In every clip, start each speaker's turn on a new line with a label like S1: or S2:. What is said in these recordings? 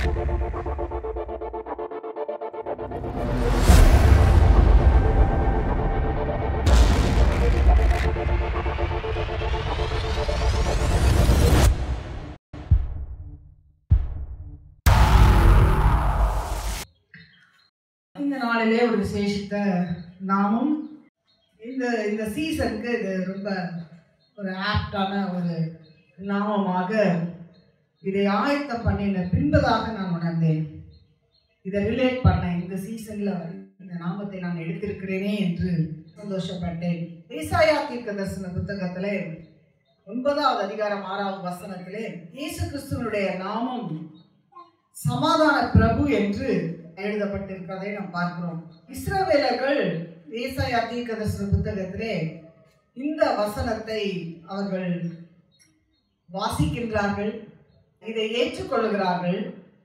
S1: இந்த நாளிலே ஒரு விசேஷித்த நாமும் இந்த இந்த சீசனுக்கு இது ரொம்ப ஒரு ஆப்டான ஒரு நாமமாக இதை ஆயத்தம் பண்ணின பின்பதாக நான் உணர்ந்தேன் இதை ரிலேட் பண்ணேன் இந்த சீசன்ல இந்த நாமத்தை நான் எடுத்திருக்கிறேனே என்று சந்தோஷப்பட்டேன் ஏசாயா தீர்க்க தரிசன புத்தகத்திலே ஒன்பதாவது அதிகாரம் ஆறாவது வசனத்திலே இயேசு கிறிஸ்துவனுடைய நாமம் சமாதான பிரபு என்று எழுதப்பட்டிருக்கிறதை நாம் பார்க்கிறோம் இஸ்ரவேலர்கள் ஏசாயா தீர்க்கதரிசன புத்தகத்திலே இந்த வசனத்தை அவர்கள் வாசிக்கின்றார்கள் இதை ஏற்றுக்கொள்கிறார்கள்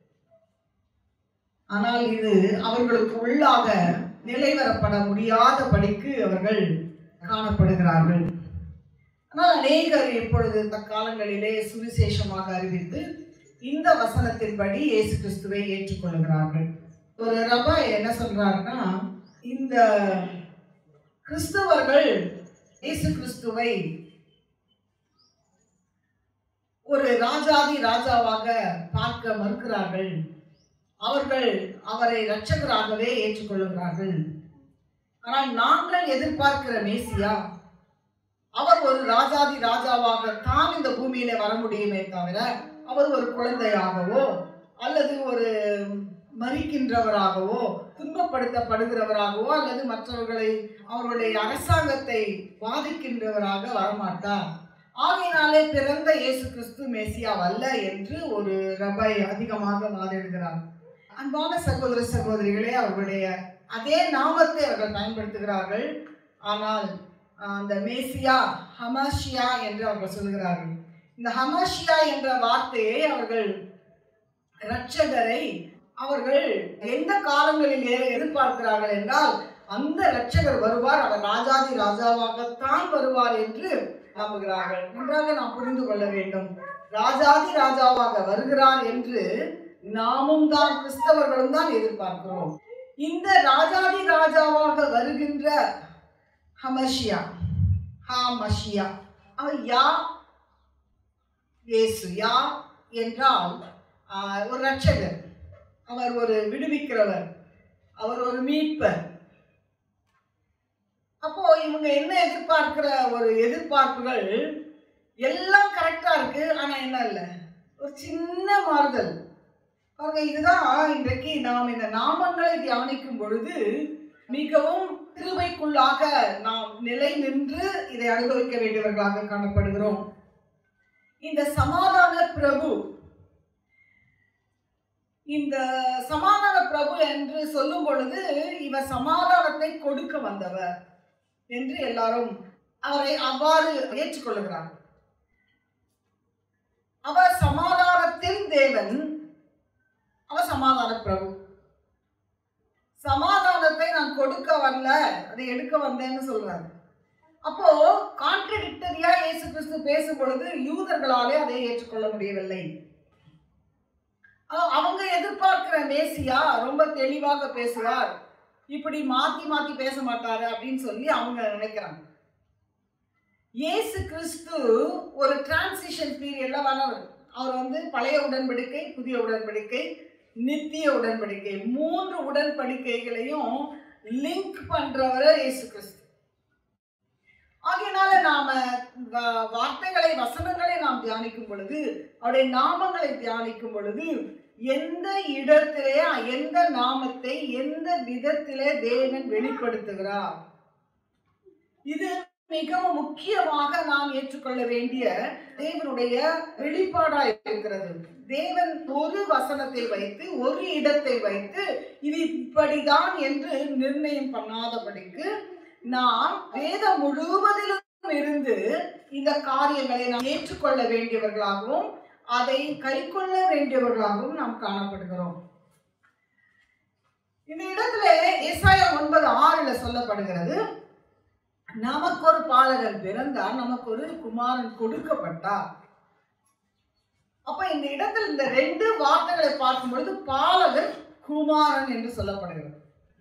S1: ஆனால் இது அவர்களுக்கு உள்ளாக நிலைவரப்பட முடியாதபடிக்கு அவர்கள் காணப்படுகிறார்கள் ஆனால் அநேகர் இப்பொழுது தற்காலங்களிலே சுவிசேஷமாக அறிவித்து இந்த வசனத்தின்படி இயேசு கிறிஸ்துவை ஏற்றுக்கொள்கிறார்கள் ஒரு ரபா என்ன சொல்றாருன்னா இந்த கிறிஸ்தவர்கள் இயேசு கிறிஸ்துவை ஒரு ராஜாதி ராஜாவாக பார்க்க மறுக்கிறார்கள் அவர்கள் அவரை இரட்சகராகவே ஏற்றுக்கொள்கிறார்கள் ஆனால் நாங்கள் எதிர்பார்க்கிற மேசியா அவர் ஒரு ராஜாதி ராஜாவாக தான் இந்த பூமியில வர முடியுமே தவிர அவர் ஒரு குழந்தையாகவோ அல்லது ஒரு மறிக்கின்றவராகவோ துன்பப்படுத்தப்படுகிறவராகவோ அல்லது மற்றவர்களை அவர்களுடைய அரசாங்கத்தை பாதிக்கின்றவராக வரமாட்டார் ஆகையினாலே பிறந்த இயேசு கிறிஸ்து மேசியாவல்ல என்று ஒரு ரபை அதிகமாக வாதிடுகிறார் அன்பான சகோதர சகோதரிகளே அவர்களுடைய அதே நாமத்தை அவர்கள் பயன்படுத்துகிறார்கள் ஆனால் ஆஹ், அந்த மேசியா ஹமாஷியா என்று அவர்கள் சொல்கிறார்கள் இந்த ஹமாஷியா என்ற வார்த்தையை அவர்கள் இரட்சகரை அவர்கள் எந்த காலங்களிலே எதிர்பார்க்கிறார்கள் என்றால் அந்த இரட்சகர் வருவார் அவர் ராஜாதி ராஜாவாகத்தான் வருவார் என்று நம்புகிறார்கள் நன்றாக நாம் புரிந்து கொள்ள வேண்டும் ராஜாதி ராஜாவாக வருகிறார் என்று நாமும் தான் கிறிஸ்தவர்களும் தான் எதிர்பார்க்கிறோம் இந்த ராஜாதி ராஜாவாக வருகின்ற ஹமஷியா ஹாமஷியா அவர் யா இயேசு யா என்றால் ஆஹ், ஒரு ரட்சகர் அவர் ஒரு விடுவிக்கிறவர் அவர் ஒரு மீட்பர் அப்போ இவங்க என்ன எதிர்பார்க்கிற ஒரு எதிர்பார்ப்புகள் எல்லாம் கரெக்டா இருக்கு ஆனா என்ன இல்லை ஒரு சின்ன மாறுதல் பாருங்க இதுதான் இன்றைக்கு நாம் இந்த நாமங்களை தியானிக்கும் பொழுது மிகவும் கிருபைக்குள்ளாக நாம் நிலை நின்று இதை அனுபவிக்க வேண்டியவர்களாக காணப்படுகிறோம் இந்த சமாதான பிரபு இந்த சமாதான பிரபு என்று சொல்லும் பொழுது இவர் சமாதானத்தை கொடுக்க வந்தவர் என்று எல்லாரும் அவரை அவ்வாறு ஏற்றுக்கொள்கிறார் அவர் சமாதானத்தின் தேவன் அவர் சமாதான பிரபு சமாதானத்தை நான் கொடுக்க வரல அதை எடுக்க வந்தேன்னு சொல்றாரு அப்போ கான்ட்ரடிக்டரியா இயேசு கிறிஸ்து பேசும் பொழுது யூதர்களாலே அதை ஏற்றுக்கொள்ள முடியவில்லை அஹ் அவங்க எதிர்பார்க்கிற மேசியா ரொம்ப தெளிவாக பேசுவார் இப்படி மாத்தி மாத்தி பேச மாட்டாரு அப்படின்னு சொல்லி அவங்க நினைக்கிறாங்க இயேசு கிறிஸ்து ஒரு டிரான்சிஷன் பீரியட்ல வரவர் அவர் வந்து பழைய உடன்படிக்கை புதிய உடன்படிக்கை நித்திய உடன்படிக்கை மூன்று உடன்படிக்கைகளையும் லிங்க் பண்றவர் இயேசு கிறிஸ்து ஆகையினால நாம வ- வார்த்தைகளை வசனங்களை நாம் தியானிக்கும் பொழுது அவருடைய நாமங்களை தியானிக்கும் பொழுது எந்த இடத்திலே எந்த நாமத்தை எந்த விதத்திலே தேவன் வெளிப்படுத்துகிறார் இது மிகவும் முக்கியமாக நாம் ஏற்றுக்கொள்ள வேண்டிய தேவனுடைய வெளிப்பாடா இருக்கிறது தேவன் ஒரு வசனத்தை வைத்து ஒரு இடத்தை வைத்து இது இப்படிதான் என்று நிர்ணயம் பண்ணாதபடிக்கு நாம் வேதம் முழுவதிலும் இருந்து இந்த காரியங்களை நாம் ஏற்றுக்கொள்ள வேண்டியவர்களாகவும் அதை கைக்கொள்ள வேண்டியவர்களாகவும் நாம் காணப்படுகிறோம் இந்த இடத்துல ஏசாயா ஒன்பது ஆறுல சொல்லப்படுகிறது நமக்கு ஒரு பாலகன் பிறந்தார் நமக்கு ஒரு குமாரன் கொடுக்கப்பட்டார் அப்ப இந்த இடத்தில் இந்த ரெண்டு வார்த்தைகளை பார்க்கும் பொழுது பாலகன் குமாரன் என்று சொல்லப்படுகிறது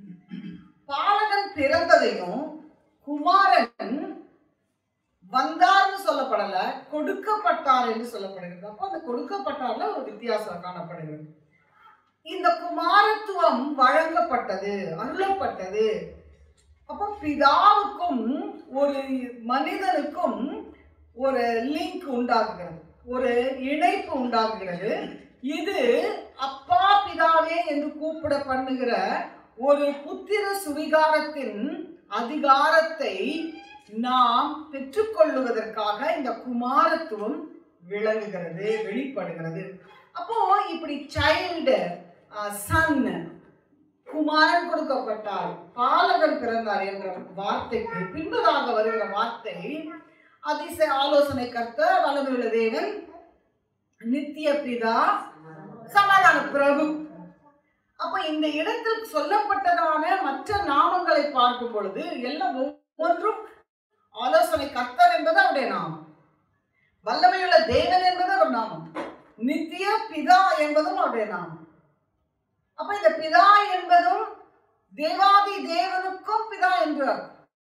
S1: பாலகன் பிறந்ததையும் குமாரன் வந்தார்னு சொல்லப்படல கொடுக்கப்பட்டார் என்று சொல்லப்படுகிறது அப்போ அந்த கொடுக்கப்பட்டார்ல ஒரு வித்தியாசம் காணப்படுகிறது இந்த குமாரத்துவம் வழங்கப்பட்டது அருளப்பட்டது அப்போ பிதாவுக்கும் ஒரு மனிதனுக்கும் ஒரு லிங்க் உண்டாகுகிறது ஒரு இணைப்பு உண்டாகுகிறது இது அப்பா பிதாவே என்று கூப்பிட பண்ணுகிற ஒரு புத்திர சுவிகாரத்தின் அதிகாரத்தை நாம் பெற்றுக்கொள்ளுவதற்காக இந்த குமாரத்துவம் விளங்குகிறது வெளிப்படுகிறது அப்போ இப்படி சைல்டு சன் குமாரன் கொடுக்கப்பட்டார் பாலகன் பிறந்தார் என்ற வார்த்தைக்கு பின்பதாக வருகிற வார்த்தை அதிசய ஆலோசனை கர்த்த வலதுள்ள தேவன் நித்திய பிதா சமாதான பிரபு அப்ப இந்த இடத்தில் சொல்லப்பட்டதான மற்ற நாமங்களை பார்க்கும் பொழுது எல்லாம் ஒவ்வொன்றும் ஆலோசனை கர்த்தர் என்பது அவருடைய நாமம் வல்லமையுள்ள தேவன் என்பது அவர் நாமம் நித்திய பிதா என்பதும் அவருடைய நாமம் அப்ப இந்த பிதா என்பதும் தேவாதி தேவனுக்கும் பிதா என்று அர்த்தம்.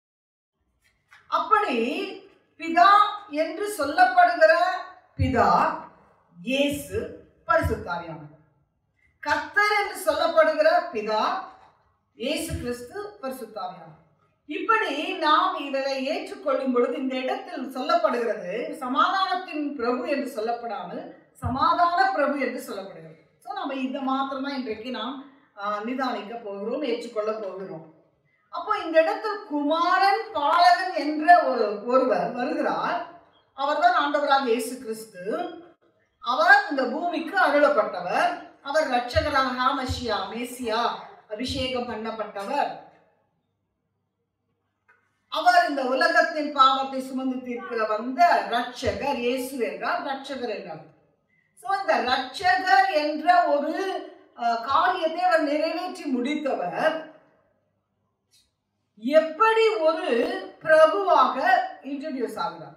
S1: அப்படி பிதா என்று சொல்லப்படுகிற பிதா இயேசு பரிசுத்தாரியானவர் கர்த்தர் என்று சொல்லப்படுகிற பிதா இயேசு கிறிஸ்து பரிசுத்தாரியானவர் இப்படி நாம் இதை ஏற்றுக்கொள்ளும் பொழுது இந்த இடத்தில் சொல்லப்படுகிறது சமாதானத்தின் பிரபு என்று சொல்லப்படாமல் சமாதான பிரபு என்று சொல்லப்படுகிறது ஸோ நம்ம இதை மாத்திரம்தான் இன்றைக்கு நாம் ஆஹ், நிதானிக்க போகிறோம் ஏற்றுக்கொள்ள போகிறோம் அப்போ இந்த இடத்தில் குமாரன் பாலகன் என்ற ஒரு ஒருவர் வருகிறார் அவர்தான் ஆண்டவராக இயேசு கிறிஸ்து அவர் இந்த பூமிக்கு அருளப்பட்டவர் அவர் ரட்சகராக மஷியா மேசியா அபிஷேகம் பண்ணப்பட்டவர் அவர் இந்த உலகத்தின் பாவத்தை சுமந்து தீர்க்க வந்த ரட்சகர் இயேசு என்றார் ரட்சகர் என்றார் ஸோ இந்த ரட்சகர் என்ற ஒரு அஹ், காரியத்தை அவர் நிறைவேற்றி முடித்தவர் எப்படி ஒரு பிரபுவாக இன்ட்ரடியூஸ் ஆகிறார்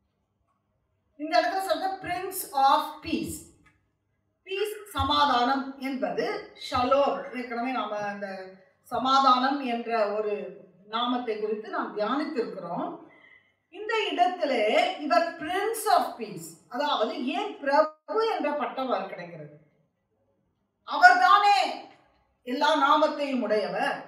S1: இந்த இடத்துல சொல்ற பிரின்ஸ் ஆஃப் பீஸ் பீஸ் சமாதானம் என்பது ஷலோம் ஏற்கனவே நாம அந்த சமாதானம் என்ற ஒரு நாமத்தை குறித்து நாம் தியானித்திருக்கிறோம் இந்த இடத்திலே இவர் பிரின்ஸ் ஆஃப் பீஸ் அதாவது ஏன் பிரபு என்ற பட்டம் அவர் கிடைக்கிறது அவர்தானே எல்லா நாமத்தையும் உடையவர்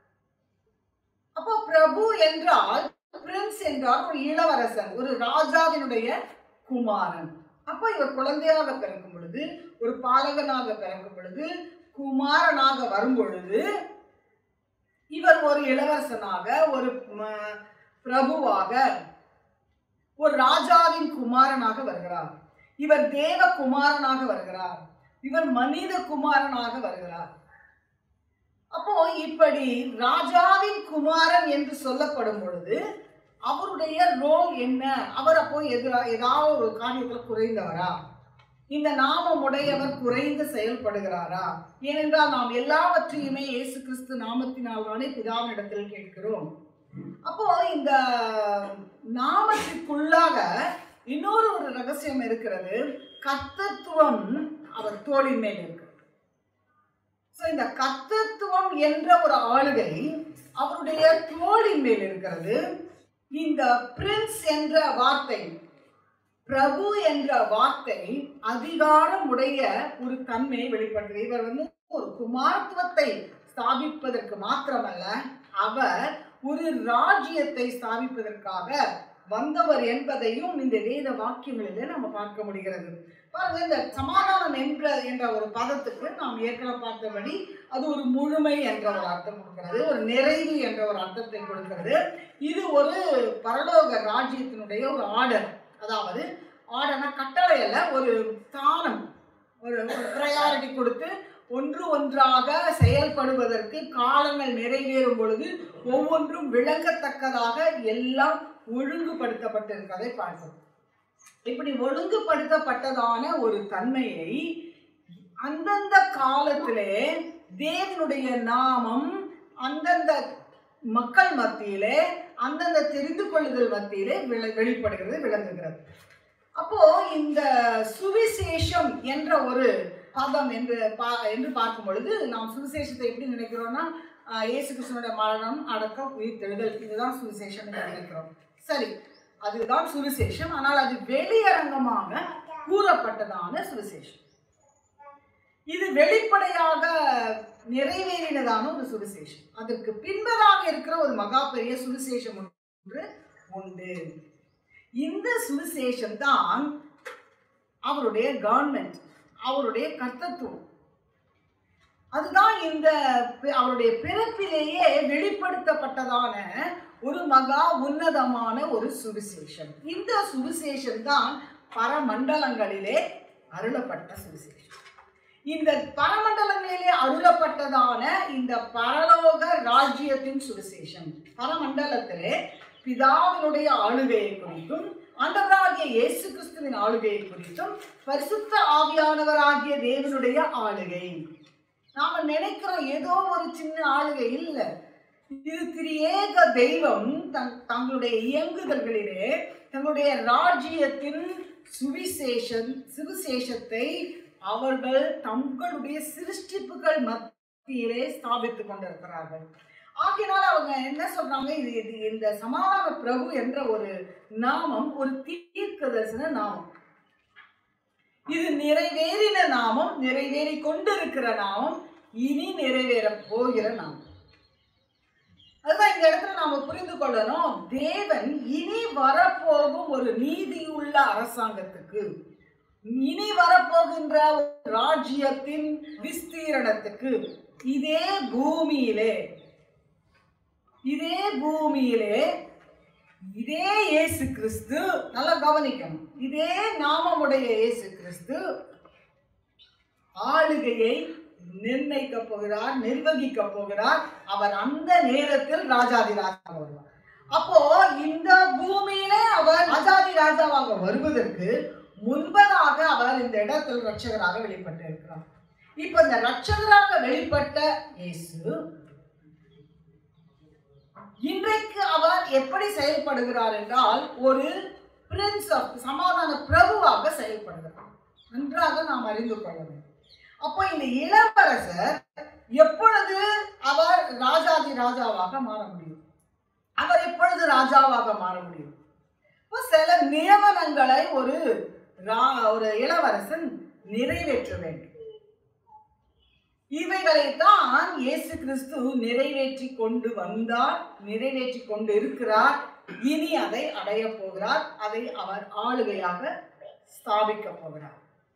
S1: அப்போ பிரபு என்றால் பிரின்ஸ் என்றால் ஒரு இளவரசன் ஒரு ராஜாவினுடைய குமாரன் அப்போ இவர் குழந்தையாக பிறக்கும் பொழுது ஒரு பாலகனாக பிறக்கும் பொழுது குமாரனாக வரும் பொழுது இவர் ஒரு இளவரசனாக ஒரு ம- பிரபுவாக ஒரு ராஜாவின் குமாரனாக வருகிறார் இவர் தேவ குமாரனாக வருகிறார் இவர் மனித குமாரனாக வருகிறார் அப்போ இப்படி ராஜாவின் குமாரன் என்று சொல்லப்படும் பொழுது அவருடைய ரோல் என்ன அவர் அப்போ எதிரா ஏதாவது ஒரு காரியத்தில் குறைந்தவரா இந்த நாமம் உடையவர் குறைந்து செயல்படுகிறாரா ஏனென்றால் நாம் எல்லாவற்றையுமே இயேசு கிறிஸ்து நாமத்தினால் தானே பிதாவினிடத்தில் கேட்கிறோம் அப்போ இந்த நாமத்திற்குள்ளாக இன்னொரு ஒரு ரகசியம் இருக்கிறது கர்த்தத்துவம் அவர் தோளின் மேல் இருக்கு ஸோ இந்த கர்த்தத்துவம் என்ற ஒரு ஆளுகை அவருடைய தோளின் மேல் இருக்கிறது இந்த பிரின்ஸ் என்ற வார்த்தை பிரபு என்ற வார்த்தை அதிகாரமுடைய ஒரு தன்மையை வெளிப்படுத்துகிறது இவர் வந்து ஒரு குமாரத்துவத்தை ஸ்தாபிப்பதற்கு மாத்திரமல்ல அவர் ஒரு ராஜ்யத்தை ஸ்தாபிப்பதற்காக வந்தவர் என்பதையும் இந்த வேத வாக்கியங்களிலே நம்ம பார்க்க முடிகிறது பாருங்க இந்த சமாதானம் என்ற என்ற ஒரு பதத்துக்கு நாம் ஏற்கனவே பார்த்தபடி அது ஒரு முழுமை என்ற ஒரு அர்த்தம் கொடுக்கிறது ஒரு நிறைவு என்ற ஒரு அர்த்தத்தை கொடுக்கிறது இது ஒரு பரலோக ராஜ்யத்தினுடைய ஒரு ஆர்டர் அதாவது ஆர்டர்னா கட்டளை அல்ல ஒரு ஸ்தானம் ஒரு ப்ரையாரிட்டி கொடுத்து ஒன்று ஒன்றாக செயல்படுவதற்கு காலங்கள் நிறைவேறும் பொழுது ஒவ்வொன்றும் விளங்கத்தக்கதாக எல்லாம் ஒழுங்குபடுத்தப்பட்டிருக்கிறதை பார்க்கிறோம் இப்படி ஒழுங்குபடுத்தப்பட்டதான ஒரு தன்மையை அந்தந்த காலத்திலே தேவனுடைய நாமம் அந்தந்த மக்கள் மத்தியிலே அந்தந்த தெரிந்து கொள்ளுதல் மத்தியிலே விள- வெளிப்படுகிறது விளங்குகிறது அப்போ இந்த சுவிசேஷம் என்ற ஒரு பதம் என்று பா என்று பார்க்கும் பொழுது நாம் சுவிசேஷத்தை எப்படி நினைக்கிறோம்னா ஆஹ், இயேசு கிருஷ்ணனுடைய மரணம் அடக்கம் உயிர்த்தெழுதல் இதுதான் சுவிசேஷம் என்று நினைக்கிறோம் சரி அதுதான் சுவிசேஷம் ஆனால் அது வெளியரங்கமாக கூறப்பட்டதான சுவிசேஷம் இது வெளிப்படையாக நிறைவேறினதான ஒரு சுவிசேஷம் அதற்கு பின்பதாக இருக்கிற ஒரு மகா பெரிய சுவிசேஷம் ஒன்று உண்டு இந்த சுவிசேஷம் தான் அவருடைய கவர்மெண்ட் அவருடைய கர்த்தத்துவம் அதுதான் இந்த பி- அவருடைய பிறப்பிலேயே வெளிப்படுத்தப்பட்டதான ஒரு மகா உன்னதமான ஒரு சுவிசேஷம் இந்த சுவிசேஷம் தான் பரமண்டலங்களிலே அருளப்பட்ட சுவிசேஷம் இந்த பரமண்டலங்களிலே அருளப்பட்டதான இந்த பரலோக ராஜ்யத்தின் சுவிசேஷம் பரமண்டலத்திலே பிதாவினுடைய ஆளுகையை குறித்தும் ஆண்டவராகிய இயேசு கிறிஸ்துவின் ஆளுகையை குறித்தும் பரிசுத்த ஆவியானவராகிய தேவனுடைய ஆளுகை நாம நினைக்கிறோம் ஏதோ ஒரு சின்ன ஆளுகை இல்லை இது திரியேக தெய்வம் தங் தங்களுடைய இயங்குதல்களிலே தங்களுடைய ராஜ்யத்தின் சுவிசேஷன் சுவிசேஷத்தை அவர்கள் தங்களுடைய சிருஷ்டிப்புகள் மத்தியிலே ஸ்தாபித்துக் கொண்டிருக்கிறார்கள் ஆகையினால அவங்க என்ன சொல்றாங்க இது இது இந்த சமாதான பிரபு என்ற ஒரு நாமம் ஒரு தீர்க்க தரிசன நாமம் இது நிறைவேறின நாமம் நிறைவேறி கொண்டிருக்கிற நாமம் இனி நிறைவேற போகிற நாமம் அதுதான் இந்த இடத்துல நாம புரிந்து கொள்ளணும் தேவன் இனி வரப்போகும் ஒரு நீதியுள்ள அரசாங்கத்துக்கு இனி வரப்போகின்ற ஒரு ராஜ்யத்தின் விஸ்தீரணத்துக்கு இதே பூமியிலே இதே பூமியிலே இதே இயேசு கிறிஸ்து நல்லா கவனிக்கணும் இதே நாமமுடைய இயேசு கிறிஸ்து ஆளுகையை நிர்ணயிக்க போகிறார் நிர்வகிக்க போகிறார் அவர் அந்த நேரத்தில் ராஜாதி ராஜாவாக வருவார் அப்போ இந்த பூமியிலே அவர் ராஜாதி ராஜாவாக வருவதற்கு முன்பதாக அவர் இந்த இடத்தில் ரட்சகராக வெளிப்பட்டு இருக்கிறார் இப்ப இந்த ரட்சகராக வெளிப்பட்ட இயேசு இன்றைக்கு அவர் எப்படி செயல்படுகிறார் என்றால் ஒரு பிரின்ஸ் ஆஃப் சமாதான பிரபுவாக செயல்படுகிறார் நன்றாக நாம் அறிந்து கொள்ள வேண்டும் அப்போ இந்த இளவரசர் எப்பொழுது அவர் ராஜாதி ராஜாவாக மாற முடியும் அவர் எப்பொழுது ராஜாவாக மாற முடியும் இப்போ சில நியமனங்களை ஒரு ரா- ஒரு இளவரசன் நிறைவேற்ற வேண்டும் இவைகளைத்தான் இயேசு கிறிஸ்து நிறைவேற்றி கொண்டு வந்தார் நிறைவேற்றி கொண்டு இருக்கிறார் இனி அதை அடைய போகிறார் அதை அவர் ஆளுகையாக ஸ்தாபிக்க போகிறார்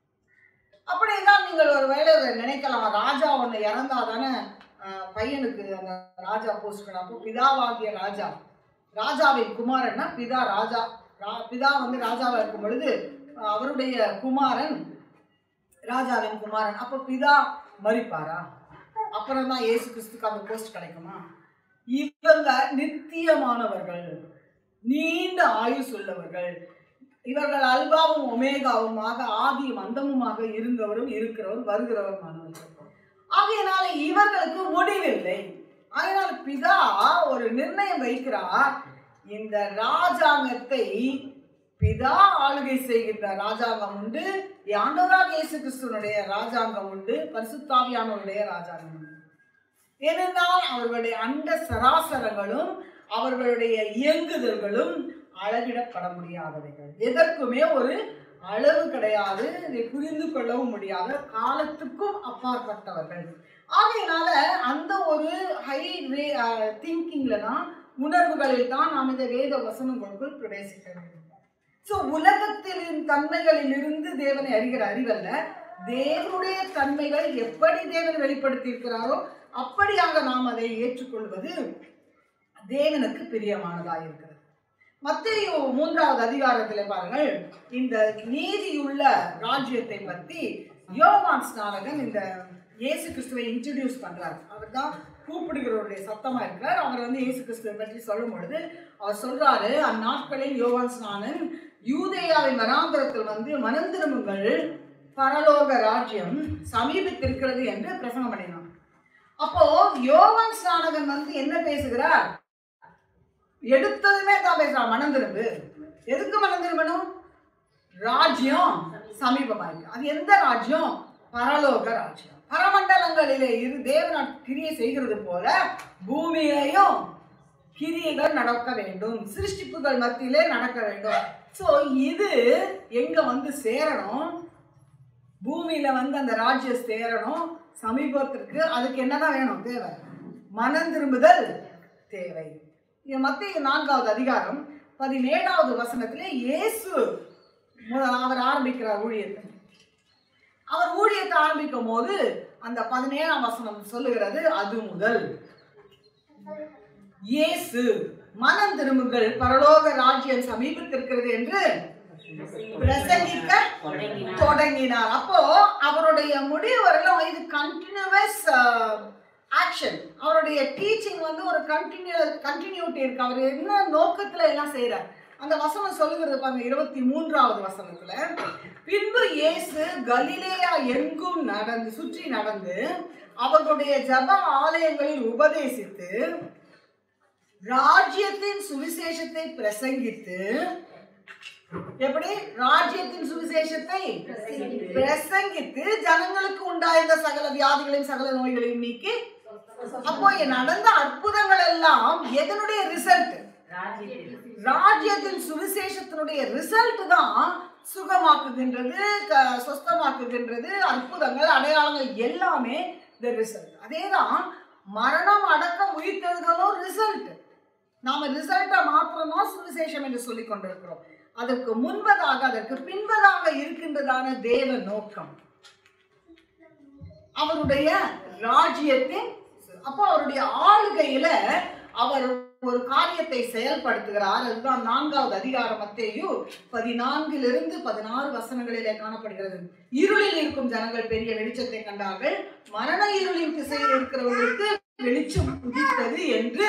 S1: அப்படிதான் நீங்கள் ஒரு வேளை நினைக்கலாம் ராஜா ஒன்று இறந்தாதானே ஆஹ், பையனுக்கு அந்த ராஜா போஸ்ட் அப்போ பிதாவாகிய ராஜா ராஜாவின் குமாரன்னா பிதா ராஜா ரா- பிதா வந்து ராஜாவா இருக்கும் பொழுது ஆஹ், அவருடைய குமாரன் ராஜாவின் குமாரன் அப்போ பிதா மறிப்பாரா அப்புறம் தான் இயேசு கிறிஸ்துக்கு அந்த போஸ்ட் கிடைக்குமா இவங்க நித்தியமானவர்கள் நீண்ட ஆயுஸ் உள்ளவர்கள் இவர்கள் அல்பாவும் ஒமேகாவுமாக ஆதியும் அந்தமுமாக இருந்தவரும் இருக்கிறவரும் வருகிறவருமானவர்கள் ஆகையினால இவர்களுக்கு முடிவில்லை ஆகையினால் பிதா ஒரு நிர்ணயம் வைக்கிறார் இந்த ராஜாங்கத்தை பிதா ஆளுகை செய்கின்ற ராஜாங்கம் உண்டு ஆண்டவராக இயேசு கிறிஸ்துவனுடைய ராஜாங்கம் உண்டு பரிசுத்தாவியானவருடைய ராஜாங்கம் உண்டு ஏனென்றால் அவர்களுடைய அண்ட சராசரங்களும் அவர்களுடைய இயங்குதல்களும் அளவிடப்பட முடியாதவைகள் எதற்குமே ஒரு அளவு கிடையாது இதை புரிந்து கொள்ளவும் முடியாத காலத்துக்கும் அப்பாற்பட்டவர்கள் ஆகையினால அந்த ஒரு ஹை திங்கிங்ல தான் உணர்வுகளில் தான் நாம் இந்த வேத வசனங்களுக்குள் பிரவேசிக்க வேண்டும் ஸோ உலகத்தின் தன்மைகளிலிருந்து தேவனை அறிகிற அறிவல்ல தேவனுடைய தன்மைகள் எப்படி தேவன் வெளிப்படுத்தி இருக்கிறாரோ அப்படியாக நாம் அதை ஏற்றுக்கொள்வது தேவனுக்கு பிரியமானதாக இருக்கிறது மத்தேயு மூன்றாவது அதிகாரத்தில் பாருங்கள் இந்த நீதியுள்ள ராஜ்யத்தை பற்றி யோவான் ஸ்நானகன் இந்த இயேசு கிறிஸ்துவை இன்ட்ரடியூஸ் பண்றார் அவர் தான் கூப்பிடுகிறவருடைய சத்தமா இருக்கிறார் அவர் வந்து இயேசு கிறிஸ்துவை பற்றி சொல்லும் பொழுது அவர் சொல்றாரு அந்நாட்களில் யோவான் ஸ்நானன் யூதேயாவின் வனாந்தரத்தில் வந்து மனந்திருமுங்கள் பரலோக ராஜ்யம் சமீபித்திருக்கிறது என்று பிரசங்கம் பண்ணினான் அப்போ யோவான் ஸ்நானகன் வந்து என்ன பேசுகிறார் எடுத்ததுமே தான் பேசுறான் மனம் திரும்பு எதுக்கு மனம் திரும்பணும் ராஜ்யம் சமீபமா இருக்கு அது எந்த ராஜ்யம் பரலோக ராஜ்யம் பரமண்டலங்களிலே இரு தேவன் கிரியை செய்கிறது போல பூமியிலையும் கிரியைகள் நடக்க வேண்டும் சிருஷ்டிப்புகள் மத்தியிலே நடக்க வேண்டும் சோ இது எங்க வந்து சேரணும் பூமியில வந்து அந்த ராஜ்யம் சேரணும் சமீபத்திற்கு அதுக்கு என்னதான் வேணும் தேவை மனம் திரும்புதல் தேவை இது மத்திய நான்காவது அதிகாரம் பதினேழாவது வசனத்திலே இயேசு மு- அவர் ஆரம்பிக்கிறார் ஊழியத்தை அவர் ஊழியத்தை ஆரம்பிக்கும் போது அந்த பதினேழாம் வசனம் சொல்லுகிறது அது முதல் இயேசு மனம் திரும்புங்கள் பரலோக ராஜ்யம் சமீபத்திருக்கிறது என்று பிரசங்கிக்க தொடங்கினார் அப்போ அவருடைய முடிவு வரலாம் இது கண்டினியூவஸ் ஆக்ஷன் அவருடைய டீச்சிங் வந்து ஒரு கண்டினியூ கண்டினியூட்டி இருக்கு அவர் என்ன நோக்கத்துல எல்லாம் செய்றார் அந்த வசனம் சொல்லுகிறது பாருங்க இருபத்தி மூன்றாவது வசனத்துல பின்பு இயேசு கலிலேயா எங்கும் நடந்து சுற்றி நடந்து அவர்களுடைய ஜப ஆலயங்களில் உபதேசித்து ராஜ்யத்தின் சுவிசேஷத்தை பிரசங்கித்து எப்படி ராஜ்யத்தின் சுவிசேஷத்தை பிரசங்கித்து ஜனங்களுக்கு உண்டாயிருந்த சகல வியாதிகளையும் சகல நோய்களையும் நீக்கி அப்போ இங்க நடந்த அற்புதங்கள் எல்லாம் எதனுடைய ரிசல்ட் ராஜ்யத்தின் சுவிசேஷத்தினுடைய ரிசல்ட் தான் சுகமாக்குகின்றது க- சொஸ்தமாக்குகின்றது அற்புதங்கள் அடையாளங்கள் எல்லாமே இந்த ரிசல்ட் அதேதான் மரணம் அடக்கம் உயிர்த்தெழுதலும் ரிசல்ட் நாம ரிசல்ட்டை மாத்திரமா சுவிசேஷம் என்று சொல்லிக் கொண்டிருக்கிறோம் அதற்கு முன்பதாக அதற்கு பின்பதாக இருக்கின்றதான தேவ நோக்கம் அவருடைய ராஜ்யத்தின் அப்போ அவருடைய ஆளுகையில அவர் ஒரு காரியத்தை செயல்படுத்துகிறார் அதுதான் நான்காவது அதிகாரம் மத்தேயு பதினான்கிலிருந்து பதினாறு வசனங்களிலே காணப்படுகிறது இருளில் இருக்கும் ஜனங்கள் பெரிய வெளிச்சத்தை கண்டார்கள் மரண இருளின் திசையில் இருக்கிறவர்களுக்கு வெளிச்சம் உதித்தது என்று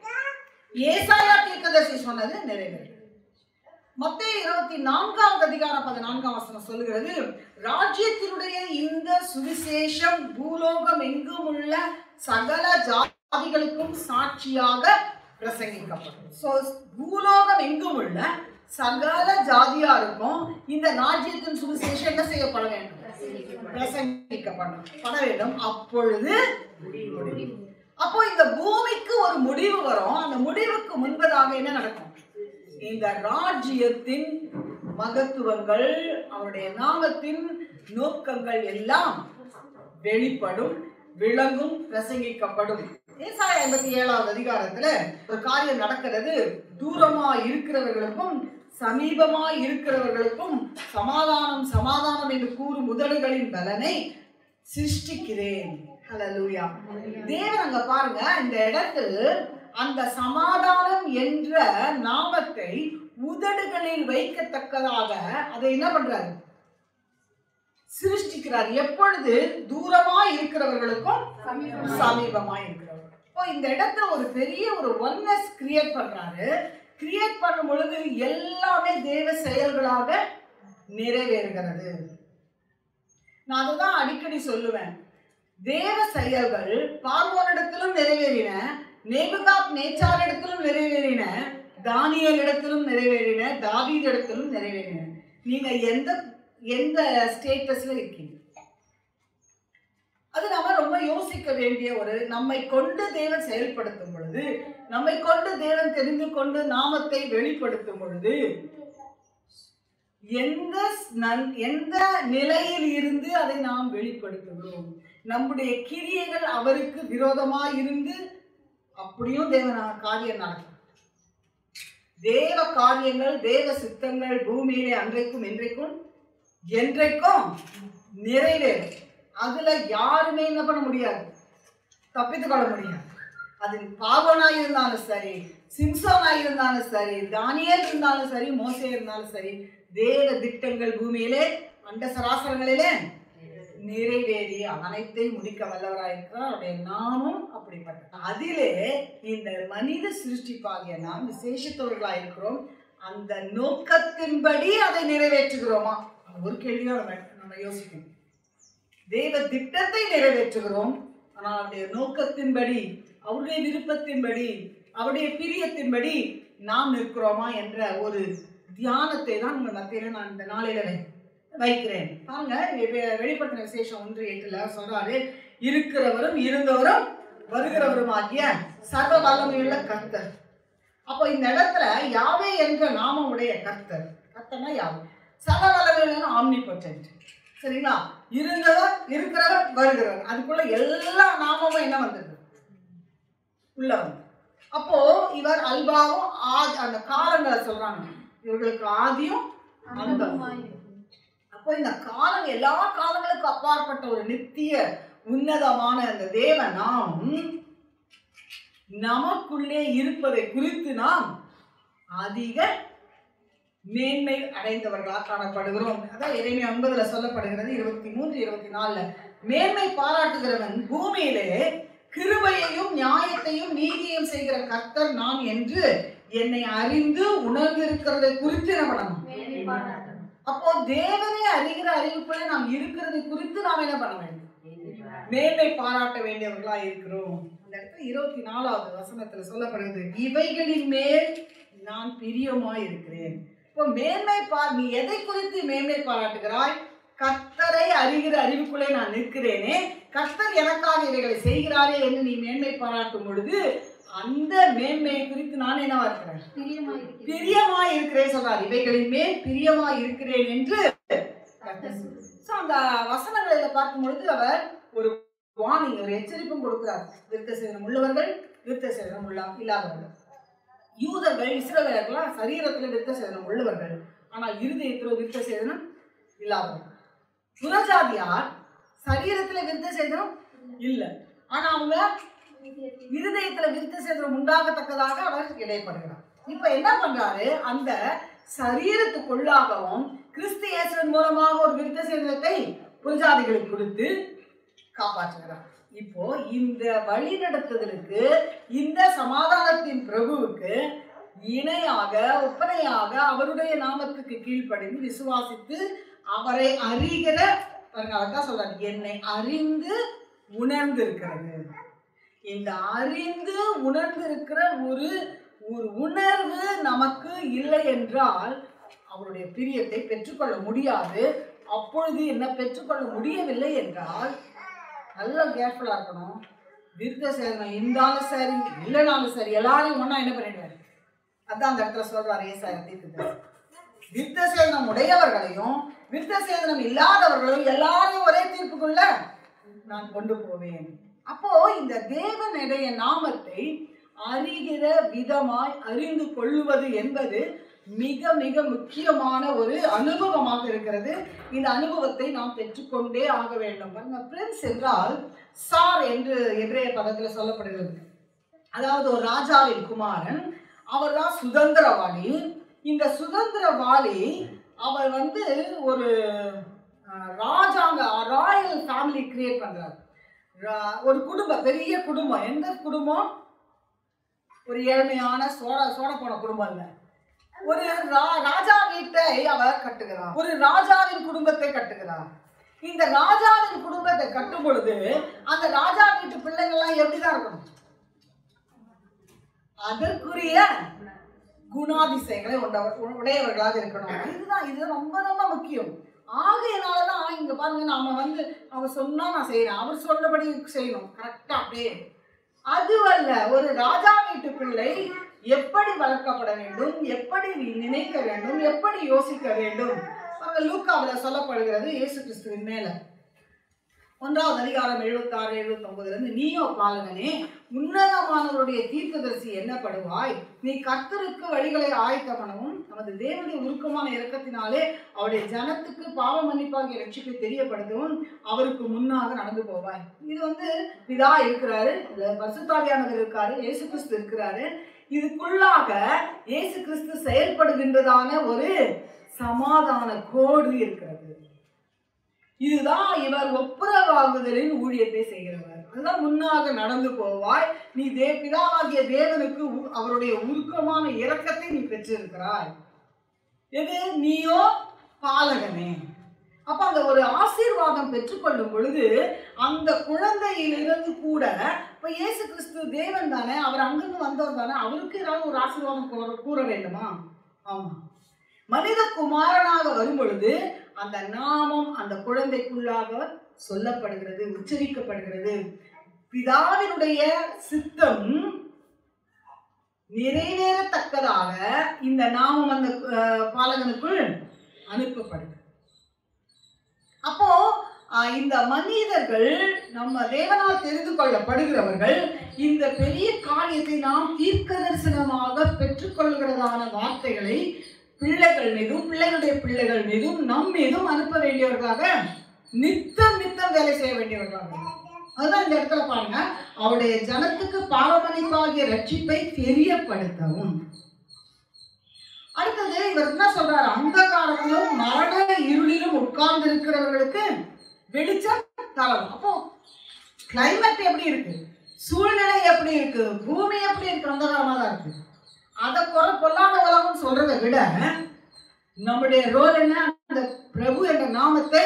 S1: ஏசாயா தீர்க்கதரிசி சொன்னது நிறைவேறும் மத்தேயு இருபத்தி நான்காவது அதிகாரம் பதினான்காம் வசனம் சொல்லுகிறது ராஜ்யத்தினுடைய இந்த சுவிசேஷம் பூலோகம் எங்கும் உள்ள சகல ஜாதிகளுக்கும் சாட்சியாக பிரசங்கிக்கப்படும் சோ பூலோகம் எங்கும் உள்ள சகல ஜாதியாருக்கும் இந்த ராஜ்யத்தின் சுவிசேஷம் என்ன செய்யப்பட வேண்டும் பிரசங்கிக்கப்படும் பட வேண்டும் அப்பொழுது முடிவு. அப்போ இந்த பூமிக்கு ஒரு முடிவு வரும் அந்த முடிவுக்கு முன்பதாக என்ன நடக்கும் இந்த ராஜ்யத்தின் மகத்துவங்கள் அவருடைய நாமத்தின் நோக்கங்கள் எல்லாம் வெளிப்படும் விளங்கும் பிரசங்கிக்கப்படும் ஏசாயா ஐம்பத்தி ஏழாவது அதிகாரத்துல ஒரு காரியம் நடக்கிறது தூரமா இருக்கிறவர்களுக்கும் சமீபமா இருக்கிறவர்களுக்கும் சமாதானம் சமாதானம் என்று கூறும் முதல்களின் பலனை சிருஷ்டிக்கிறேன் ஹalleluya தேவன் அங்க பாருங்க இந்த இடத்தில் அந்த சமாதானம் என்ற நாமத்தை உதடுகளில் வைக்கத்தக்கதாக அதை என்ன பண்றாரு சிருஷ்டிக்கிறார் எப்பொழுது தூரமா இருக்கிறவர்களுக்கும் சமீபமா இருக்கிறவர்கள் இப்போ இந்த இடத்துல ஒரு பெரிய ஒரு ஒன்னஸ் கிரியேட் பண்றாரு கிரியேட் பண்ணும் பொழுது எல்லாமே தேவ செயல்களாக நிறைவேறுகிறது நான் அதுதான் அடிக்கடி சொல்லுவேன் தேவ செயல்கள் பார்வோனிடத்திலும் நிறைவேறின நேபுகாத் நேச்சாரிடத்திலும் நிறைவேறின தானியல் இடத்திலும் நிறைவேறின தாவீது இடத்திலும் நிறைவேறின நீங்க எந்த எந்த ஸ்டேட்டஸ்ல இருக்கீங்க அது நாம ரொம்ப யோசிக்க வேண்டிய ஒரு நம்மை கொண்டு தேவன் செயல்படுத்தும் பொழுது நம்மை கொண்டு தேவன் தெரிந்து கொண்டு நாமத்தை வெளிப்படுத்தும் பொழுது எந்த நன்- எந்த நிலையில் இருந்து அதை நாம் வெளிப்படுத்துகிறோம் நம்முடைய கிரியைகள் அவருக்கு விரோதமா இருந்து அப்படியும் தேவன் காரியம் நடக்கும் தேவ காரியங்கள் தேவ சித்தங்கள் பூமியிலே அன்றைக்கும் இன்றைக்கும் என்றைக்கும் நிறைவேறும் அதுல யாருமே என்ன பண்ண முடியாது தப்பித்துக் கொள்ள முடியாது அது பாவனா இருந்தாலும் சரி சிம்சோனா இருந்தாலும் சரி தானியேல் இருந்தாலும் சரி மோசே இருந்தாலும் சரி தேவ திட்டங்கள் பூமியிலே அண்ட சராசரங்களிலே நிறைவேறி அனைத்தையும் முடிக்க வல்லவராயிருக்கிறார் அவருடைய நாமும் அப்படிப்பட்ட அதிலே இந்த மனித சிருஷ்டிப்பாகிய நாம் விசேஷத்தவர்களாக இருக்கிறோம் அந்த நோக்கத்தின்படி அதை நிறைவேற்றுகிறோமா அந்த ஒரு கேள்வியா நம்ம நம்ம யோசிக்கணும் தேவ திட்டத்தை நிறைவேற்றுகிறோம் ஆனால் அவருடைய நோக்கத்தின்படி அவருடைய விருப்பத்தின்படி அவருடைய பிரியத்தின்படி நாம் நிற்கிறோமா என்ற ஒரு தியானத்தை தான் உங்கள் மத்தியில நான் இந்த நாளில வை- வைக்கிறேன் பாருங்க வெ- வெளிப்படுத்தின விசேஷம் ஒன்று எட்டுல சொல்றாரு இருக்கிறவரும் இருந்தவரும் வருகிறவரும் ஆகிய சர்வ வல்லமையுள்ள கர்த்தர் அப்போ இந்த இடத்துல யாவே என்ற நாமம் உடைய கர்த்தர் கர்த்தர்னா யாவே சர்வ வல்லமையுள்ள ஆம்னி சரிங்களா இருந்தவர் இருக்கிறவர் வருகிறவர் அதுக்குள்ள எல்லா நாமமும் என்ன வந்தது உள்ள வந்து அப்போ இவர் அல்பாவும் ஆதி அந்த காலங்களை சொல்றாங்க இவர்களுக்கு ஆதியும் அந்தம் அப்போ இந்த காலம் எல்லா காலங்களுக்கும் அப்பாற்பட்ட ஒரு நித்திய உன்னதமான அந்த தேவ நாமம் நமக்குள்ளே இருப்பதை குறித்து நாம் அதிக மேன்மை அடைந்தவர்களாக காணப்படுகிறோம் அதான் இறைமை ஒன்பதுல சொல்லப்படுகிறது இருபத்தி மூன்று இருபத்தி நாலுல மேன்மை பாராட்டுகிறவன் பூமியிலே கிருபையையும் நியாயத்தையும் நீதியையும் செய்கிற கர்த்தர் நான் என்று என்னை அறிந்து உணர்ந்திருக்கிறதை குறித்து என்ன பண்ணணும் அப்போ தேவனை அறிகிற அறிவிப்புல நாம் இருக்கிறதை குறித்து நாம் என்ன பண்ண வேண்டும் மேன்மை பாராட்ட வேண்டியவர்களா இருக்கிறோம் அந்த இடத்துல இருபத்தி நாலாவது வசனத்துல சொல்லப்படுகிறது இவைகளின் மேல் நான் பிரியமாய் இருக்கிறேன் இப்போ மேன்மை பா நீ எதை குறித்து மேன்மை பாராட்டுகிறாய் கர்த்தரை அறிகிற அறிவுக்குள்ளே நான் நிற்கிறேனே கர்த்தர் எனக்காக இவைகளை செய்கிறாரே என்று நீ மேன்மை பாராட்டும் பொழுது அந்த மேன்மையை குறித்து நான் என்னவா இருக்கிறேன் பிரியமாய் இருக்கிறேன் சொல்றார் இவைகளின் மேல் பிரியமாய் இருக்கிறேன் என்று So, அந்த வசனங்களில பார்க்கும் பொழுது அவர் ஒரு வார்னிங் ஒரு எச்சரிப்பும் கொடுக்கிறார் விருத்த சேதனம் உள்ளவர்கள் விருத்த சேதனம் உள்ள இல்லாதவர்கள் யூதர்கள் இஸ்ரவேலர்கள்லாம் சரீரத்தில் விருத்த சேதனம் உள்ளவர்கள் ஆனால் இருதயத்தில் விருத்த சேதனம் இல்லாதவர்கள் புறஜாதியார் சரீரத்தில் விருத்த சேதனம் இல்லை ஆனா அவங்க இருதயத்துல விருத்த சேதனம் உண்டாகத்தக்கதாக அவர் இடைப்படுகிறார் இப்ப என்ன பண்றாரு அந்த சரீரத்துக்குள்ளாகவும் கிறிஸ்து இயேசுவின் மூலமாக ஒரு விருத்த சேதனத்தை புரஜாதிகளுக்கு கொடுத்து காப்பாற்றுகிறார் இப்போ இந்த வழி நடத்துதலுக்கு இந்த சமாதானத்தின் பிரபுவுக்கு இணையாக ஒப்பனையாக அவருடைய நாமத்துக்கு கீழ்ப்படிந்து விசுவாசித்து அவரை அறிகிற பாருங்க அதான் சொல்றாரு என்னை அறிந்து உணர்ந்திருக்கிறது இந்த அறிந்து உணர்ந்திருக்கிற ஒரு ஒரு உணர்வு நமக்கு இல்லை என்றால் அவருடைய பிரியத்தை பெற்றுக்கொள்ள முடியாது அப்பொழுது என்ன பெற்றுக்கொள்ள முடியவில்லை என்றால் நல்லா கேர்ஃபுல்லாக இருக்கணும் விருத்த சேதனம் இருந்தாலும் சரி இல்லைனாலும் சரி எல்லாரையும் ஒன்றா என்ன பண்ணிடுவார் அதான் அந்த இடத்துல சொல்றாரு ஏசாயா தீர்க்குது விருத்த சேதனம் உடையவர்களையும் விருத்த சேதனம் இல்லாதவர்களையும் எல்லாரையும் ஒரே தீர்ப்புக்குள்ள நான் கொண்டு போவேன் அப்போ இந்த தேவனுடைய நாமத்தை அறிகிற விதமாய் அறிந்து கொள்ளுவது என்பது மிக மிக முக்கியமான ஒரு அனுபவமாக இருக்கிறது இந்த அனுபவத்தை நாம் பெற்றுக்கொண்டே ஆக வேண்டும் பாருங்க பிரின்ஸ் என்றால் சார் என்று எபிரேய பதத்தில் சொல்லப்படுகிறது அதாவது ஒரு ராஜாவின் குமாரன் அவர் தான் சுதந்திரவாளி இந்த சுதந்திரவாளி அவர் வந்து ஒரு அஹ், ராஜாங்க ராயல் ஃபேமிலி கிரியேட் பண்றார் ரா- ஒரு குடும்பம் பெரிய குடும்பம் எந்த குடும்பம் ஒரு ஏழ்மையான சோழ சோழ போன குடும்பம் இல்ல ஒரு ரா- ராஜா வீட்டை அவர் கட்டுகிறார் ஒரு ராஜாவின் குடும்பத்தை கட்டுகிறார் இந்த ராஜாவின் குடும்பத்தை கட்டும் பொழுது அந்த ராஜா வீட்டு பிள்ளைங்கள்லாம் எப்படிதான் இருக்கணும் அதற்குரிய குணாதிசயங்களை உண்டவர் உடையவர்களாக இருக்கணும் இதுதான் இது ரொம்ப ரொம்ப முக்கியம் ஆகையினாலதான் இங்க பாருங்க நாம வந்து அவர் சொன்னா நான் செய்யறேன் அவர் சொன்னபடி செய்யணும் கரெக்டா அப்படியே அதுவல்ல ஒரு ராஜா வீட்டு பிள்ளை எப்படி வளர்க்கப்பட வேண்டும் எப்படி நினைக்க வேண்டும் எப்படி யோசிக்க வேண்டும் அங்க லூக்காவில் சொல்லப்படுகிறது இயேசு கிறிஸ்துவின் மேல ஒன்றாவது அதிகாரம் எழுபத்தாறு எழுபத்தொன்பதுல இருந்து நீயோ பாலகனே உன்னதமானவருடைய தீர்க்கதரிசி என்னப்படுவாய் நீ கர்த்தருக்கு வழிகளை ஆயத்த பண்ணவும் நமது தேவனுடைய உருக்கமான இரக்கத்தினாலே அவருடைய ஜனத்துக்கு பாவ மன்னிப்பாகிய ரட்சிப்பை தெரியப்படுத்தவும் அவருக்கு முன்னாக நடந்து போவாய் இது வந்து பிதா இருக்கிறாரு இதுல பசுத்தாவியானவர் இருக்காரு இயேசு கிறிஸ்து இருக்கிறாரு இதுக்குள்ளாக இயேசு கிறிஸ்து செயல்படுகின்றதான ஒரு சமாதான கோடு இருக்கிறது இதுதான் இவர் ஒப்புரவாகுதலின் ஊழியத்தை செய்கிறவர் அதுதான் முன்னாக நடந்து போவாய் நீ தே பிதாவாகிய தேவனுக்கு உ- அவருடைய உருக்கமான இரக்கத்தை நீ பெற்றிருக்கிறாய் எது நீயோ பாலகனே அப்ப அந்த ஒரு ஆசீர்வாதம் பெற்றுக்கொள்ளும் பொழுது அந்த குழந்தையிலிருந்து கூட இப்ப இயேசு கிறிஸ்து தேவன் தானே அவர் அங்கிருந்து வந்தவர் தானே அவருக்கு ஏதாவது ஒரு ஆசீர்வாதம் கூற- கூற வேண்டுமா ஆமா மனித குமாரனாக வரும் பொழுது அந்த நாமம் அந்த குழந்தைக்குள்ளாக சொல்லப்படுகிறது உச்சரிக்கப்படுகிறது பிதாவினுடைய சித்தம் நிறைவேறத்தக்கதாக இந்த நாமம் அந்த அஹ், பாலகனுக்குள் அனுப்பப்படுது அப்போ அஹ், இந்த மனிதர்கள் நம்ம தேவனால் தெரிந்து கொள்ளப்படுகிறவர்கள் இந்த பெரிய காரியத்தை நாம் தீர்க்க தரிசனமாக பெற்றுக்கொள்கிறதான வார்த்தைகளை பிள்ளைகள் மீதும் பிள்ளைகளுடைய பிள்ளைகள் மீதும் நம் மீதும் அனுப்ப வேண்டியவர்களாக நித்தம் நித்தம் வேலை செய்ய வேண்டியவர்களாக அதுதான் இந்த இடத்துல பாருங்க அவருடைய ஜனத்துக்கு பாவமணிப்பாகிய ரட்சிப்பை தெரியப்படுத்தவும் அடுத்தது இவர் என்ன சொல்றாரு அந்தகாரத்திலும் மரண இருளிலும் உட்கார்ந்து இருக்கிறவர்களுக்கு வெளிச்சம் தரவும் அப்போ கிளைமேட் எப்படி இருக்கு சூழ்நிலை எப்படி இருக்கு பூமி எப்படி இருக்கு அந்தகாரமா தான் இருக்கு அதை குறை பொல்லாத உலகம் சொல்றதை விட நம்முடைய ரோல் என்ன அந்த பிரபு என்ற நாமத்தை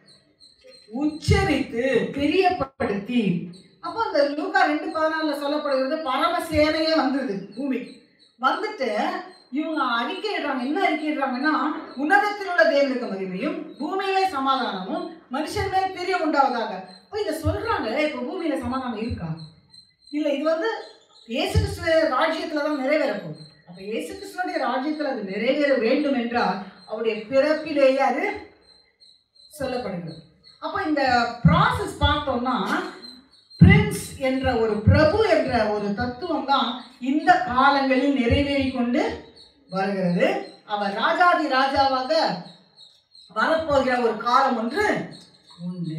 S1: உச்சரித்து தெரியப்படுத்தி அப்போ இந்த லூக்கா ரெண்டு பதினாலுல சொல்லப்படுகிறது பரம சேனையே வந்தது பூமிக்கு வந்துட்டு இவங்க அறிக்கையிடுறாங்க என்ன அறிக்கையிடுறாங்கன்னா உன்னதத்தில் உள்ள தேவனுக்கு மகிமையும் பூமியிலே சமாதானமும் மனுஷன் மேல் பெரிய உண்டாவதாக இப்போ இதை சொல்றாங்க இப்போ பூமியில சமாதானம் இருக்கா இல்ல இது வந்து இயேசு கிறிஸ்துவ ராஜ்யத்துல தான் நிறைவேற போகுது அப்ப இயேசு கிறிஸ்துவனுடைய ராஜ்யத்துல அது நிறைவேற வேண்டும் என்றால் அவருடைய பிறப்பிலேயே அது சொல்லப்படுகிறது அப்போ இந்த ப்ராசஸ் பார்த்தோம்னா பிரின்ஸ் என்ற ஒரு பிரபு என்ற ஒரு தத்துவம் தான் இந்த காலங்களில் நிறைவேறி கொண்டு வருகிறது அவர் ராஜாதி ராஜாவாக வரப்போகிற ஒரு காலம் ஒன்று உண்டு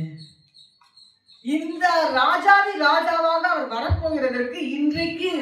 S1: இந்த ராஜாதி ராஜாவாக அவர் வரப்போகிறதற்கு இன்றைக்கு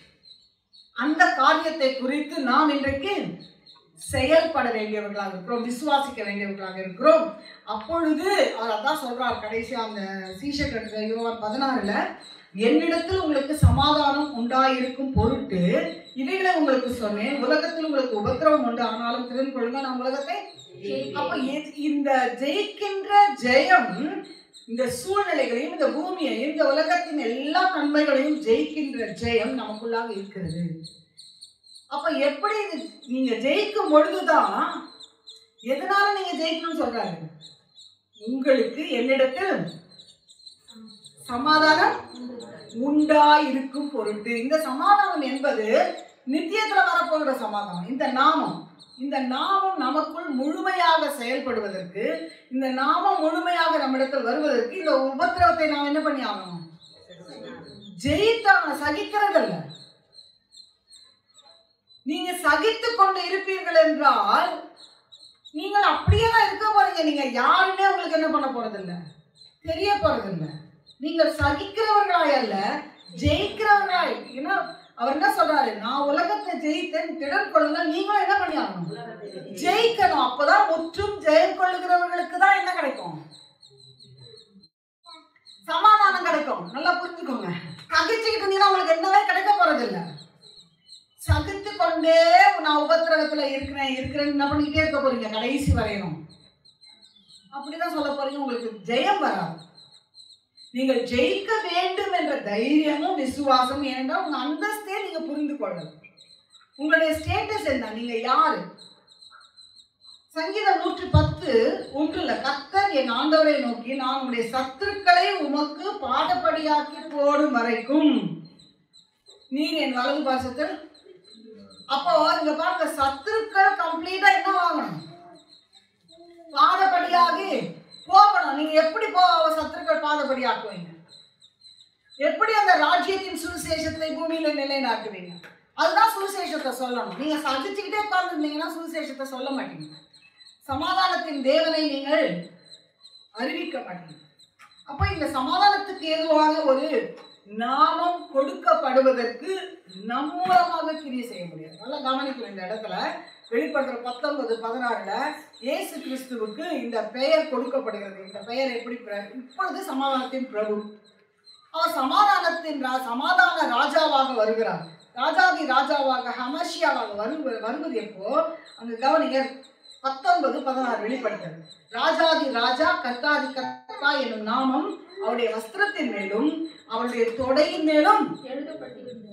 S1: அந்த காரியத்தை குறித்து நாம் இன்றைக்கு செயல்பட வேண்டியவர்களாக இருக்கிறோம் விசுவாசிக்க வேண்டியவர்களாக இருக்கிறோம் அப்பொழுது அவர் அதான் சொல்றார் கடைசியா அந்த சீஷக்கட்டு யோவான் பதினாறுல என்னிடத்தில் உங்களுக்கு சமாதானம் உண்டாயிருக்கும் பொருட்டு இவைகளை உங்களுக்கு சொன்னேன் உலகத்தில் உங்களுக்கு உபத்திரவம் உண்டு ஆனாலும் திறன் கொள்ளுங்க நான் உலகத்தை அப்ப எது- இந்த ஜெயிக்கின்ற ஜெயம் இந்த சூழ்நிலைகளையும் இந்த பூமியையும் இந்த உலகத்தின் எல்லா நன்மைகளையும் ஜெயிக்கின்ற ஜெயம் நமக்குள்ளாக இருக்கிறது அப்ப எப்படி இது நீங்க ஜெயிக்கும் பொழுதுதான் எதனால நீங்க ஜெயிக்கணும்னு சொல்றாரு உங்களுக்கு என்னிடத்தில் சமாதானம் உண்டாயிருக்கும் பொருட்டு இந்த சமாதானம் என்பது நித்தியத்துல வரப்போகிற சமாதானம் இந்த நாமம் இந்த நாமம் நமக்குள் முழுமையாக செயல்படுவதற்கு இந்த நாமம் முழுமையாக நம்மிடத்தில் வருவதற்கு இந்த உபத்திரவத்தை நாம் என்ன பண்ணி ஆகணும் ஜெயித்தாங்க சகிக்கிறதல்ல நீங்க சகித்து கொண்டு இருப்பீர்கள் என்றால் நீங்கள் அப்படியே தான் இருக்க போறீங்க நீங்க யாருமே உங்களுக்கு என்ன பண்ண போறதில்ல தெரிய போறதில்ல நீங்கள் சகிக்கிறவர்களாய் அல்ல ஜெயிக்கிறவர்களாய் ஏன்னா அவர் என்ன சொல்றாரு நான் உலகத்தை ஜெயித்தேன் திடன் கொள்ளுங்க நீங்களும் என்ன பண்ணி ஆகணும் ஜெயிக்கணும் அப்பதான் முற்றும் ஜெயம் கொள்ளுகிறவர்களுக்கு தான் என்ன கிடைக்கும் சமாதானம் கிடைக்கும் நல்லா புரிஞ்சுக்கோங்க சகிச்சுக்கிட்டு இருந்தீங்கன்னா உங்களுக்கு என்னவே கிடைக்க போறதில்ல சகித்து கொண்டே நான் உபத்திரவத்துல இருக்கிறேன் இருக்கிறேன்னு என்ன பண்ணிக்கிட்டே இருக்க போறீங்க கடைசி வரையணும் அப்படிதான் சொல்ல போறீங்க உங்களுக்கு ஜெயம் வராது நீங்கள் ஜெயிக்க வேண்டும் என்ற தைரியமும் விசுவாசமும் ஏனென்றால் உங்க அந்தஸ்தே நீங்க புரிந்து கொள்ளணும் உங்களுடைய ஸ்டேட்டஸ் என்ன நீங்க யாரு சங்கீதம் நூற்றி பத்து ஒன்றுல கர்த்தர் என் ஆண்டவரை நோக்கி நான் உங்களுடைய சத்துருக்களை உமக்கு பாதப்படியாக்கி போடும் வரைக்கும் நீர் என் வலது பாசத்தில் அப்போ இங்க பாருங்க சத்துருக்கள் கம்ப்ளீட்டா என்ன வாங்கணும் பாதப்படியாகி போகணும் நீங்க எப்படி போ சத்துருக்கள் பாதப்படி ஆக்குவீங்க எப்படி அந்த ராஜ்யத்தின் சுவிசேஷத்தை பூமியில நிலைநாட்டுவீங்க அதுதான் சுவிசேஷத்தை சொல்லணும் நீங்க சகிச்சுக்கிட்டே உட்கார்ந்துருந்தீங்கன்னா சுவிசேஷத்தை சொல்ல மாட்டீங்க சமாதானத்தின் தேவனை நீங்கள் அறிவிக்க மாட்டீங்க அப்ப இந்த சமாதானத்துக்கு ஏதுவாக ஒரு நாமம் கொடுக்கப்படுவதற்கு நம் மூலமாக கிரியை செய்ய முடியாது நல்லா கவனிக்கணும் இந்த இடத்துல வெளிப்படுத்துற பத்தொன்பது பதினாறுல இயேசு கிறிஸ்துவுக்கு இந்த பெயர் கொடுக்கப்படுகிறது இந்த பெயர் எப்படி பிர- இப்பொழுது சமாதானத்தின் பிரபு அவர் சமாதானத்தின் ரா- சமாதான ராஜாவாக வருகிறார் ராஜாதி ராஜாவாக ஹமஷியாவாக வரு வருவது எப்போ அங்க கவனிங்க பத்தொன்பது பதினாறு வெளிப்படுத்தது ராஜாதி ராஜா கர்த்தாதி கர்த்தா என்னும் நாமம் அவருடைய வஸ்திரத்தின் மேலும் அவருடைய தொடையின் மேலும்
S2: எழுதப்பட்டிருந்தது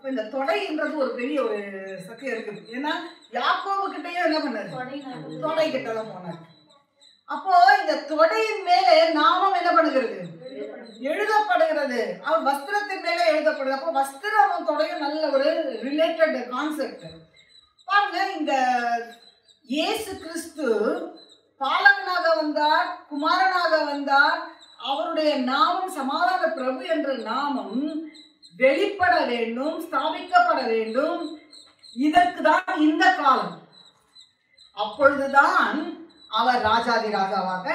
S1: அப்ப இந்த தொடைன்றது ஒரு பெரிய ஒரு சத்தியம் இருக்குது ஏன்னா யாக்கோபு கிட்டயும் என்ன பண்ணாரு தொடை கிட்ட தான் போனார் அப்போ இந்த தொடையின் மேலே நாமம் என்ன பண்ணுகிறது எழுதப்படுகிறது அவன் வஸ்திரத்தின் மேலே எழுதப்படுது அப்போ வஸ்திரமும் தொடையும் நல்ல ஒரு ரிலேட்டட் கான்செப்ட் பாருங்க இந்த இயேசு கிறிஸ்து பாலகனாக வந்தார் குமாரனாக வந்தார் அவருடைய நாமம் சமாதான பிரபு என்ற நாமம் வெளிப்பட வேண்டும் ஸ்தாபிக்கப்பட வேண்டும் இதற்கு தான் இந்த காலம் அப்பொழுதுதான் அவர் ராஜாதி ராஜாவாக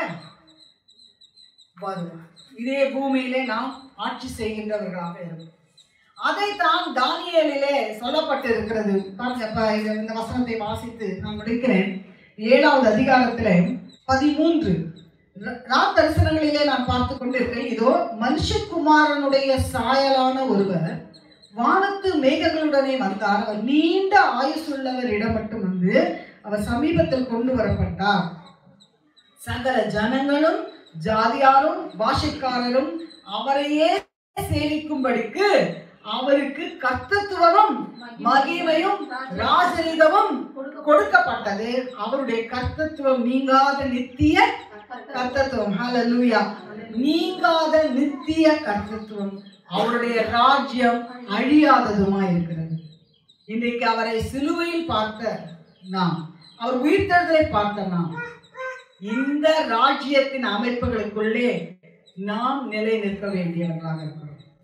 S1: வருவார் இதே பூமியிலே நாம் ஆட்சி செய்கின்றவர்களாக இருக்கும் அதைத்தான் தானியேலிலே சொல்லப்பட்டிருக்கிறது பாருங்க இப்ப இது இந்த வசனத்தை வாசித்து நான் முடிக்கிறேன் ஏழாவது அதிகாரத்திலே பதிமூன்று ரா- ரா தரிசனங்களிலே நான் பார்த்து கொண்டிருக்கிறேன் இதோ மனுஷகுமாரனுடைய சாயலான ஒருவர் வானத்து மேகங்களுடனே வந்தார் அவர் நீண்ட ஆயுசுள்ளவரிடம் மட்டும் வந்து அவர் சமீபத்தில் கொண்டு வரப்பட்டார் சகல ஜனங்களும் ஜாதியாரும் பாஷைக்காரரும் அவரையே சேவிக்கும்படிக்கு அவருக்கு கர்த்தத்துவமும் மகிமையும் ராஜரீகமும் கொடுக்கப்பட்டது அவருடைய கர்த்தத்துவம் நீங்காத நித்திய கர்த்தத்துவம் ஹalleluya நீங்காத நித்திய கர்த்தத்துவம் அவருடைய ராஜ்யம் அழியாததுமாய் இருக்கிறது இன்றைக்கு அவரை சிலுவையில் பார்த்த நாம் அவர் உயிர்த்தெழுதலை பார்த்த நாம் இந்த ராஜ்யத்தின் அமைப்புகளுக்குள்ளே நாம் நிலை நிற்க வேண்டியவர்களாக இருக்கிறோம்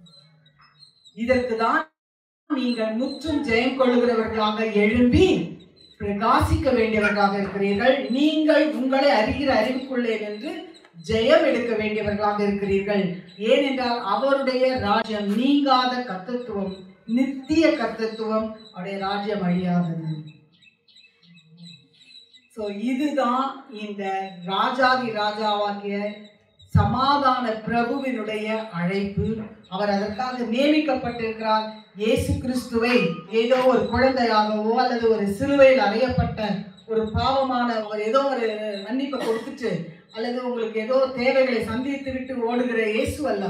S1: இதற்கு தான் நீங்கள் முற்றும் ஜெயம் கொள்ளுகிறவர்களாக எழும்பி பிரகாசிக்க வேண்டியவர்களாக இருக்கிறீர்கள் நீங்கள் உங்களை அறிகிற அறிவுக்குள்ளே நின்று ஜெயம் எடுக்க வேண்டியவர்களாக இருக்கிறீர்கள் ஏனென்றால் அவருடைய ராஜ்யம் நீங்காத கர்த்தத்துவம் நித்திய கர்த்தத்துவம் அவருடைய ராஜ்யம் அழியாதது ஸோ இதுதான் இந்த ராஜாதி ராஜாவாகிய சமாதான பிரபுவினுடைய அழைப்பு அவர் அதற்காக நியமிக்கப்பட்டிருக்கிறார் இயேசு கிறிஸ்துவை ஏதோ ஒரு குழந்தையாகவோ அல்லது ஒரு சிலுவையில் அறையப்பட்ட ஒரு பாவமான ஒரு ஏதோ ஒரு மன்னிப்பை கொடுத்துட்டு அல்லது உங்களுக்கு ஏதோ தேவைகளை சந்தித்து விட்டு ஓடுகிற இயேசு அல்ல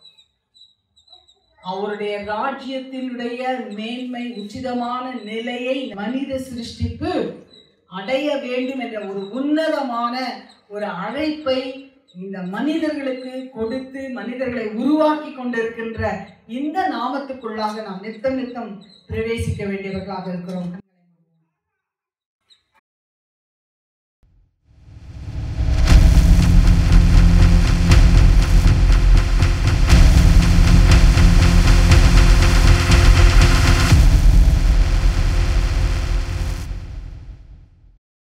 S1: அவருடைய ராஜ்யத்தினுடைய மேன்மை உச்சிதமான நிலையை மனித சிருஷ்டிப்பு அடைய வேண்டும் என்ற ஒரு உன்னதமான ஒரு அழைப்பை இந்த மனிதர்களுக்கு கொடுத்து மனிதர்களை உருவாக்கி கொண்டிருக்கின்ற இந்த நாமத்துக்குள்ளாக நாம் நித்தம் நித்தம் பிரவேசிக்க வேண்டியவர்களாக இருக்கிறோம்